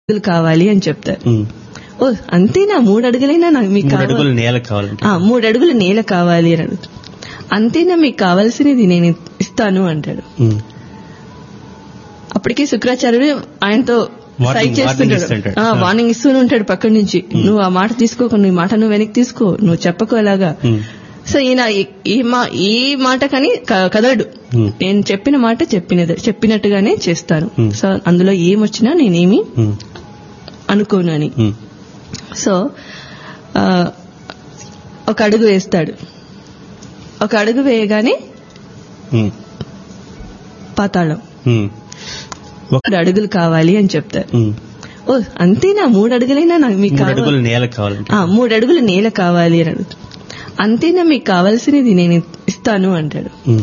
అడుగులు కావాలి అని చెప్తారు ఉమ్. ఓ అంతేనా మూడు అడుగులైనా నాకు మీకు మూడు కావాలి అడుగులు నేల కావాలంటే ఆ, మూడు అడుగులు నేల కావాలి అని అడుగుతాడు అంతేనా మీకు కావాల్సినది నేను ఇస్తాను అంటాడు ఉమ్. అప్పటికే శుక్రాచార్యుడు ఆయనతో Warning- సైట్ warning చేస్తుంటాడు ఇస్తుంటాడు. ఆ, ఆ. వార్నింగ్ ఇస్తూనే ఉంటాడు పక్కన నుంచి నువ్వు ఆ మాట తీసుకోకు నీ మాట నువ్వు వెనక్కి తీసుకో నువ్వు చెప్పకు అలాగా ఉమ్. సో ఈయన ఈ- ఈ మా ఈ మాట కానీ క- కదలడు ఉమ్. నేను చెప్పిన మాట చెప్పినది చెప్పినట్టుగానే చేస్తాను Hmm. సో అందులో ఏమొచ్చినా నేనేమి ఉమ్. అనుకోను అని ఉమ్. సో ఆ, ఒక అడుగు వేస్తాడు ఒక అడుగు వేయగానే ఉమ్. పాతాళం ఉమ్. మూడు అడుగులు కావాలి అని చెప్తారు ఉమ్. ఓ అంతేనా మూడు అడుగులైనా నాకు మీకు మూడు కావాలి అడుగులు నేల కావాలంటే ఆ, మూడు అడుగులు నేల కావాలి అని అడుగుతాడు అంతేనా మీకు కావాల్సినది నేను ఇస్తాను అంటాడు ఉమ్.